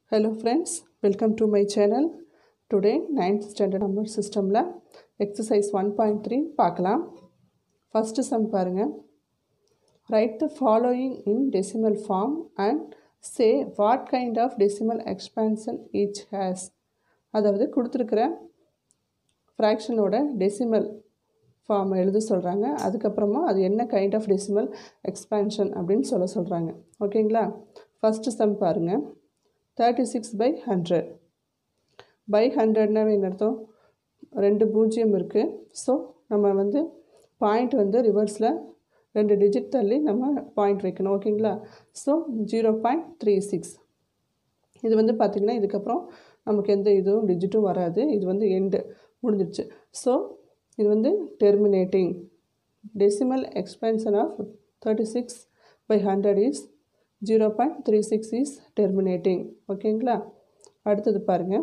Hello friends, welcome to my channel. Today 9th standard number systemல exercise 1.3 பார்க்கலாம் first sum பாருங்க write the following in decimal form and say what kind of decimal expansion each has அதாவது கொடுத்துருக்கிற ஃப்ராக்ஷனோட decimal form எழுத சொல்கிறாங்க அதுக்கப்புறமா அது என்ன kind of decimal expansion அப்படின்னு சொல்ல சொல்கிறாங்க ஓகேங்களா ஃபஸ்ட்டு சம் பாருங்கள் thirty six by hundred by ஹண்ட்ரட்னாவே என்ன அர்த்தம் ரெண்டு பூஜ்ஜியம் இருக்குது ஸோ நம்ம வந்து பாயிண்ட் வந்து ரிவர்ஸில் ரெண்டு டிஜிட் தள்ளி நம்ம பாயிண்ட் வைக்கணும் ஓகேங்களா so zero point three six இது வந்து பார்த்திங்கன்னா இதுக்கப்புறம் நமக்கு எந்த இதுவும் டிஜிட்டும் வராது இது வந்து எண்டு முடிஞ்சிடுச்சு ஸோ இது வந்து terminating decimal expansion of thirty six by hundred is zero point three six is terminating ஓகேங்களா அடுத்தது பாருங்கள்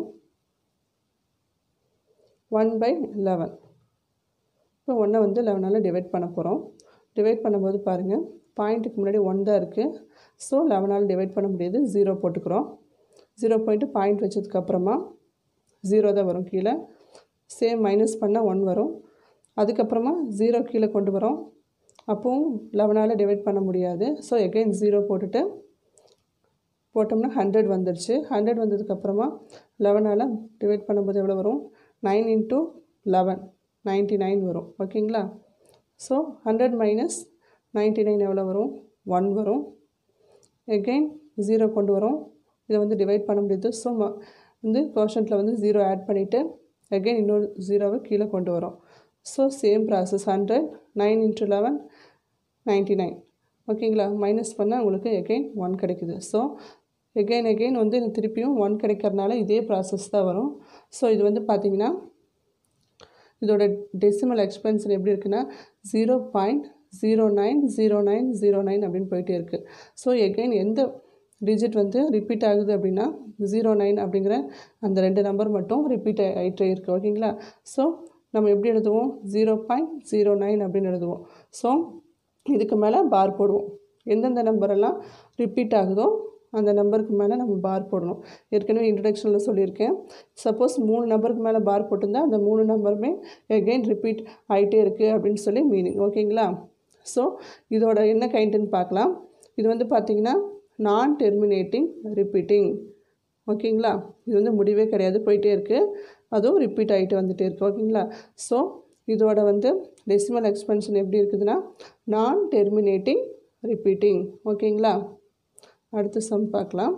ஒன் பை லெவன் இப்போ ஒன்றை வந்து லெவனால் டிவைட் பண்ண போகிறோம் டிவைட் பண்ணும்போது பாருங்கள் பாயிண்ட்டுக்கு முன்னாடி ஒன் தான் இருக்குது ஸோ லெவனால் டிவைட் பண்ண முடியாது ஜீரோ போட்டுக்கிறோம் ஜீரோ பாயிண்ட்டு பாயிண்ட் வச்சதுக்கப்புறமா ஜீரோ தான் வரும் கீழே சேம் மைனஸ் பண்ணால் ஒன் வரும் அதுக்கப்புறமா ஜீரோ கீழே கொண்டு வரோம் அப்போவும் லெவனால் டிவைட் பண்ண முடியாது ஸோ எகைன் ஜீரோ போட்டுட்டு போட்டோம்னா ஹண்ட்ரட் வந்துடுச்சு ஹண்ட்ரட் வந்ததுக்கப்புறமா லெவனால் டிவைட் பண்ணும்போது எவ்வளோ வரும் nine into eleven ninety nine வரும் ஓகேங்களா so hundred minus ninety nine எவ்வளோ வரும் ஒன் வரும் எகெயின் ஜீரோ கொண்டு வரோம் இதை வந்து டிவைட் பண்ண முடியுது ஸோ வந்து கோஷன்ட்டில் வந்து ஜீரோ ஆட் பண்ணிவிட்டு அகெயின் இன்னொரு ஜீரோவை கீழே கொண்டு வரோம் so same process hundred nine into eleven ninety nine ஓகேங்களா மைனஸ் பண்ணால் உங்களுக்கு எகெயின் ஒன் கிடைக்குது ஸோ எகெயின் எகெயின் வந்து திருப்பியும் ஒன் கிடைக்கிறதுனால இதே ப்ராசஸ் தான் வரும் ஸோ இது வந்து பார்த்திங்கன்னா இதோட டெசிமல் எக்ஸ்பென்ஷன் எப்படி இருக்குன்னா zero point zero nine zero nine zero nine அப்படின்னு போயிட்டே இருக்குது ஸோ எகெயின் எந்த டிஜிட் வந்து ரிப்பீட் ஆகுது அப்படின்னா ஜீரோ நைன் அப்படிங்கிற அந்த ரெண்டு நம்பர் மட்டும் ரிப்பீட் ஆகிட்டே இருக்குது ஓகேங்களா ஸோ நம்ம எப்படி எழுதுவோம் ஜீரோ பாயிண்ட் ஜீரோ நைன் அப்படின்னு எழுதுவோம் ஸோ இதுக்கு மேலே பார் போடுவோம் எந்தெந்த நம்பரெல்லாம் ரிப்பீட் ஆகுதோ அந்த நம்பருக்கு மேலே நம்ம பார் போடணும் ஏற்கனவே இன்ட்ரடக்ஷனில் சொல்லியிருக்கேன் சப்போஸ் மூணு நம்பருக்கு மேலே பார் போட்டிருந்தா அந்த மூணு நம்பருமே எகெயின் ரிப்பீட் ஆகிட்டே இருக்குது அப்படின்னு சொல்லி மீனிங் ஓகேங்களா ஸோ இதோட என்ன கைண்டுன்னு பார்க்கலாம் இது வந்து பார்த்திங்கன்னா நான் டெர்மினேட்டிங் ரிப்பீட்டிங் ஓகேங்களா இது வந்து முடிவே கிடையாது போயிட்டே இருக்குது அதுவும் ரிப்பீட் ஆகிட்டு வந்துகிட்டே இருக்குது ஓகேங்களா ஸோ இதோட வந்து டெசிமல் எக்ஸ்பென்ஷன் எப்படி இருக்குதுன்னா நான் டெர்மினேட்டிங் ரிப்பீட்டிங் ஓகேங்களா அடுத்த சம் பார்க்கலாம்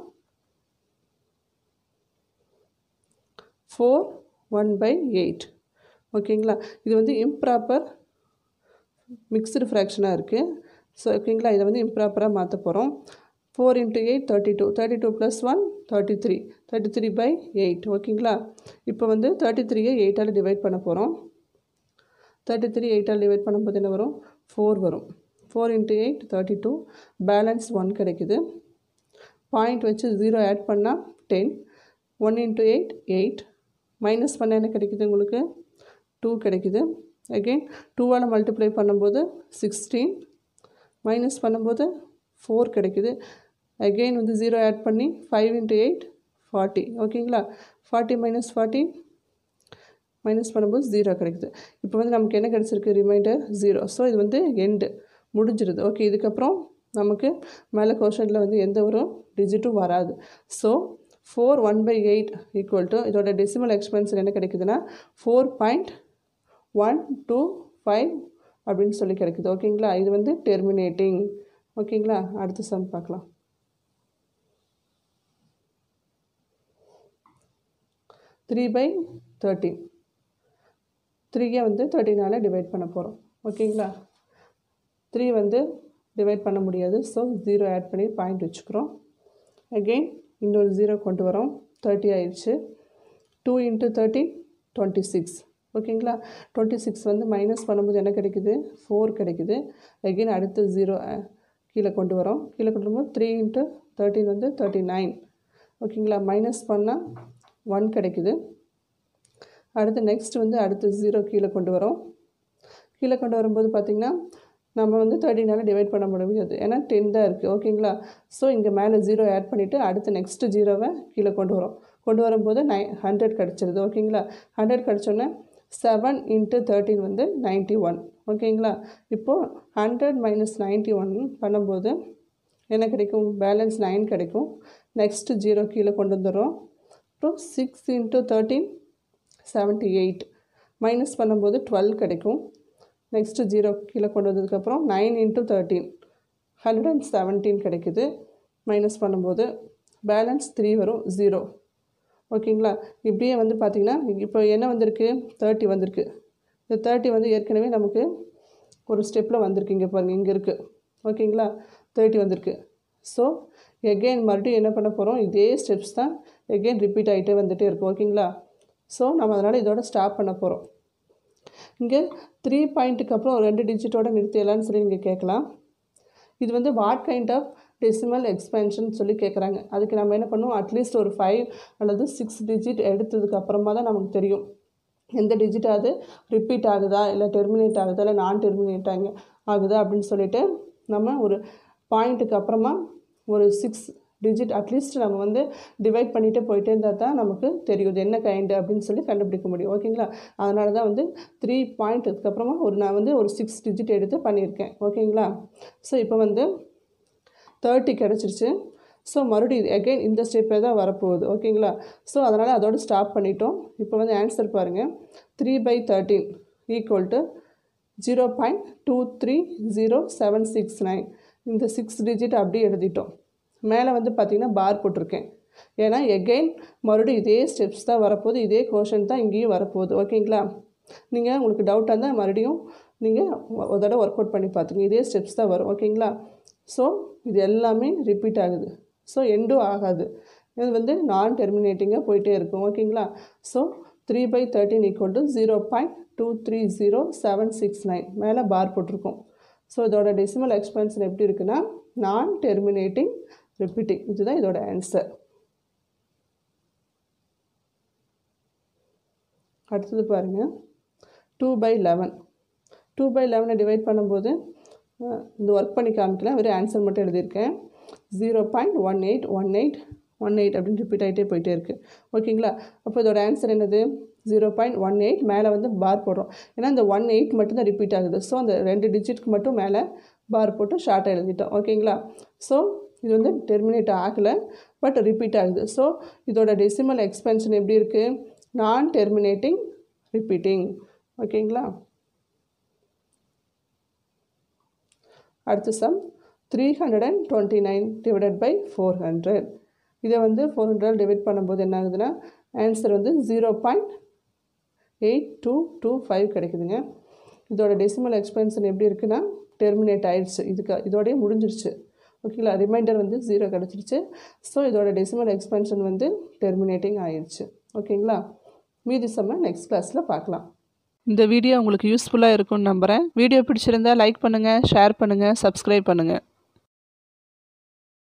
ஃபோர் ஒன் பை எயிட் ஓகேங்களா இது வந்து இம்ப்ராப்பர் மிக்ஸ்டு ஃப்ராக்ஷனாக இருக்குது ஸோ ஓகேங்களா இதை வந்து இம்ப்ராப்பராக மாற்ற போகிறோம் four into eight thirty two thirty two plus one thirty three thirty three by eight ஓகேங்களா இப்போ வந்து தேர்ட்டி த்ரீயை எயிட்டால் டிவைட் பண்ண போகிறோம் தேர்ட்டி த்ரீ எயிட்டால் டிவைட் பண்ணும்போது என்ன வரும் ஃபோர் வரும் four into eight thirty two balance one கிடைக்குது பாயிண்ட் வச்சு ஜீரோ ஆட் பண்ணால் ten one into eight eight minus பண்ண என்ன கிடைக்குது உங்களுக்கு டூ கிடைக்குது அகெயின் டூவால் மல்டிப்ளை பண்ணும்போது சிக்ஸ்டீன் மைனஸ் பண்ணும்போது ஃபோர் கிடைக்குது அகெயின் வந்து ஜீரோ ஆட் பண்ணி ஃபைவ் இன்ட்டு எயிட் ஃபார்ட்டி ஓகேங்களா ஃபார்ட்டி மைனஸ் ஃபார்ட்டி மைனஸ் பண்ணும்போது ஜீரோ கிடைக்குது இப்போ வந்து நமக்கு என்ன கிடச்சிருக்கு ரிமைண்டர் ஜீரோ ஸோ இது வந்து எண்டு முடிஞ்சிருது ஓகே இதுக்கப்புறம் நமக்கு மேலே கொஷனில் வந்து எந்த ஒரு டிஜிட்டும் வராது so four one by eight equal to இதோட டெசிமல் எக்ஸ்பென்ஷன் என்ன கிடைக்குதுன்னா four point one two five அப்படின்னு சொல்லி கிடைக்குது ஓகேங்களா இது வந்து டெர்மினேட்டிங் ஓகேங்களா அடுத்த சம் பார்க்கலாம் த்ரீ பை தேர்ட்டின் த்ரீயை வந்து தேர்ட்டினால் டிவைட் பண்ண போகிறோம் ஓகேங்களா த்ரீ வந்து டிவைட் பண்ண முடியாது ஸோ ஜீரோ ஆட் பண்ணி பாயிண்ட் வச்சுக்கிறோம் அகெயின் இன்னொரு ஜீரோ கொண்டு வரோம் தேர்ட்டி ஆயிடுச்சு two into thirty twenty six ஓகேங்களா டுவெண்ட்டி சிக்ஸ் வந்து மைனஸ் பண்ணும்போது என்ன கிடைக்குது ஃபோர் கிடைக்குது அகெயின் அடுத்து ஜீரோ கீழே கொண்டு வரோம் கீழே கொண்டு வரும்போது த்ரீ இன்ட்டு தேர்ட்டின் வந்து தேர்ட்டி நைன் ஓகேங்களா மைனஸ் பண்ணால் ஒன் கிடைக்குது அடுத்து நெக்ஸ்ட் வந்து அடுத்து ஜீரோ கீழே கொண்டு வரோம் கீழே கொண்டு வரும்போது பார்த்திங்கன்னா நம்ம வந்து தேர்ட்டினால் டிவைட் பண்ண முடியாது ஏன்னா டென் தான் இருக்குது ஓகேங்களா ஸோ இங்கே மேலே ஜீரோ ஆட் பண்ணிவிட்டு அடுத்து நெக்ஸ்ட்டு ஜீரோவை கீழே கொண்டு வரோம் கொண்டு வரும்போது நை ஹண்ட்ரட் கிடச்சிருது ஓகேங்களா ஹண்ட்ரட் கிடச்சோன்னே செவன் இன்ட்டு தேர்ட்டின் வந்து நைன்ட்டி ஒன் ஓகேங்களா இப்போது ஹண்ட்ரட் மைனஸ் நைன்ட்டி ஒன் பண்ணும்போது என்ன கிடைக்கும் பேலன்ஸ் நைன் கிடைக்கும் நெக்ஸ்ட்டு ஜீரோ கீழே கொண்டு வந்துடுறோம் அப்புறம் six into thirteen seventy eight minus பண்ணும்போது டுவெல் கிடைக்கும் நெக்ஸ்ட்டு ஜீரோ கீழே கொண்டு வந்ததுக்கப்புறம் nine into thirteen hundred and seventeen கிடைக்குது மைனஸ் பண்ணும்போது பேலன்ஸ் த்ரீ வரும் ஜீரோ ஓகேங்களா இப்படியே வந்து பார்த்திங்கன்னா இப்போ என்ன வந்திருக்கு தேர்ட்டி வந்திருக்கு இந்த தேர்ட்டி வந்து ஏற்கனவே நமக்கு ஒரு ஸ்டெப்பில் வந்திருக்கு இங்கே பாருங்கள் இங்கே இருக்குது ஓகேங்களா தேர்ட்டி வந்திருக்கு ஸோ எகெயின் மறுபடியும் என்ன பண்ண போகிறோம் இதே ஸ்டெப்ஸ் தான் எகெயின் ரிப்பீட் ஆகிட்டே வந்துகிட்டே இருக்கும் ஓகேங்களா ஸோ நம்ம அதனால் இதோட ஸ்டாப் பண்ண போகிறோம் இங்கே த்ரீ பாயிண்ட்டுக்கு அப்புறம் ஒரு ரெண்டு டிஜிட்டோட நிறுத்திடலான்னு சொல்லி நீங்கள் கேட்கலாம் இது வந்து what kind of decimal expansion சொல்லி கேட்குறாங்க அதுக்கு நம்ம என்ன பண்ணுவோம் அட்லீஸ்ட் ஒரு ஃபைவ் அல்லது சிக்ஸ் டிஜிட் எடுத்ததுக்கு அப்புறமா தான் நமக்கு தெரியும் எந்த டிஜிட் அது ரிப்பீட் ஆகுதா இல்லை டெர்மினேட் ஆகுதா இல்லை நான் டெர்மினேட் ஆகு ஆகுதா அப்படின்னு சொல்லிட்டு நம்ம ஒரு பாயிண்ட்டுக்கு அப்புறமா ஒரு சிக்ஸ் டிஜிட் அட்லீஸ்ட் நம்ம வந்து டிவைட் பண்ணிகிட்டே போயிட்டே இருந்தால் தான் நமக்கு தெரியும் இது என்ன கைண்டு அப்படின்னு சொல்லி கண்டுபிடிக்க முடியும் ஓகேங்களா அதனால தான் வந்து த்ரீ பாயிண்ட் அதுக்கப்புறமா ஒரு நான் வந்து ஒரு சிக்ஸ் டிஜிட் எடுத்து பண்ணியிருக்கேன் ஓகேங்களா ஸோ இப்போ வந்து தேர்ட்டி கிடச்சிருச்சு ஸோ மறுபடியும் எகைன் இந்த ஸ்டெப்பே தான் வரப்போகுது ஓகேங்களா ஸோ அதனால் அதோடு ஸ்டாப் பண்ணிட்டோம் இப்போ வந்து ஆன்சர் பாருங்கள் three by thirteen equal to zero point two three zero seven six nine இந்த சிக்ஸ் டிஜிட் அப்படியே எழுதிட்டோம் மேலே வந்து பார்த்திங்கன்னா பார் போட்டிருக்கேன் ஏன்னா எகெயின் மறுபடியும் இதே ஸ்டெப்ஸ் தான் வரப்போகுது இதே கோஷன் தான் இங்கேயும் வரப்போகுது ஓகேங்களா நீங்கள் உங்களுக்கு டவுட்டாக இருந்தால் மறுபடியும் நீங்கள் ஒரு தடவை ஒர்க் அவுட் பண்ணி பார்த்துங்க இதே ஸ்டெப்ஸ் தான் வரும் ஓகேங்களா ஸோ இது எல்லாமே ரிப்பீட் ஆகுது ஸோ எண்டும் ஆகாது இது வந்து நான் டெர்மினேட்டிங்காக போயிட்டே இருக்கும் ஓகேங்களா so three by thirteen equal to zero point two three zero seven six nine மேலே பார் போட்டிருக்கோம் ஸோ இதோட டெசிமல் எக்ஸ்பென்ஷன் எப்படி இருக்குன்னா நான் டெர்மினேட்டிங் ரிப்பீட்டிங் இதுதான் இதோட ஆன்சர் அடுத்தது பாருங்கள் two by eleven two by லெவனை டிவைட் பண்ணும்போது இந்த ஒர்க் பண்ணி காமிக்கலாம் வெறும் ஆன்சர் மட்டும் எழுதியிருக்கேன் zero point one eight one eight one eight அப்படின்னு ரிப்பீட் ஆகிட்டே போயிட்டே இருக்குது ஓகேங்களா அப்போ இதோட ஆன்சர் என்னது ஜீரோ பாயிண்ட் ஒன் எயிட் மேலே வந்து பார் போடுறோம் ஏன்னா இந்த ஒன் எயிட் மட்டும்தான் ரிப்பீட் ஆகுது ஸோ அந்த ரெண்டு டிஜிட்க்கு மட்டும் மேலே பார் போட்டு ஷார்ட்டாக எழுதிட்டோம் ஓகேங்களா ஸோ இது வந்து டெர்மினேட் ஆகலை பட் ரிப்பீட் ஆகுது ஸோ இதோட டெசிமல் எக்ஸ்பென்ஷன் எப்படி இருக்குது நான் டெர்மினேட்டிங் ரிப்பீட்டிங் ஓகேங்களா அடுத்த sum three hundred and twenty nine divided by four hundred இதை வந்து ஃபோர் ஹண்ட்ரட் டிவைட் பண்ணும்போது என்ன ஆகுதுன்னா ஆன்சர் வந்து zero point eight two two five கிடைக்குதுங்க இதோட டெசிமல் எக்ஸ்பென்ஷன் எப்படி இருக்குன்னா டெர்மினேட் ஆயிடுச்சு இதுக்கு இதோடய முடிஞ்சிருச்சு ஓகேங்களா ரிமைண்டர் வந்து ஜீரோ கிடச்சிருச்சு ஸோ இதோட டெசிமல் எக்ஸ்பென்ஷன் வந்து டெர்மினேட்டிங் ஆயிடுச்சு ஓகேங்களா மீதி செம்ம நெக்ஸ்ட் கிளாஸில் பார்க்கலாம் இந்த வீடியோ உங்களுக்கு யூஸ்ஃபுல்லாக இருக்கும்னு நம்புகிறேன் வீடியோ பிடிச்சிருந்தா லைக் பண்ணுங்கள் ஷேர் பண்ணுங்கள் சப்ஸ்கிரைப் பண்ணுங்கள்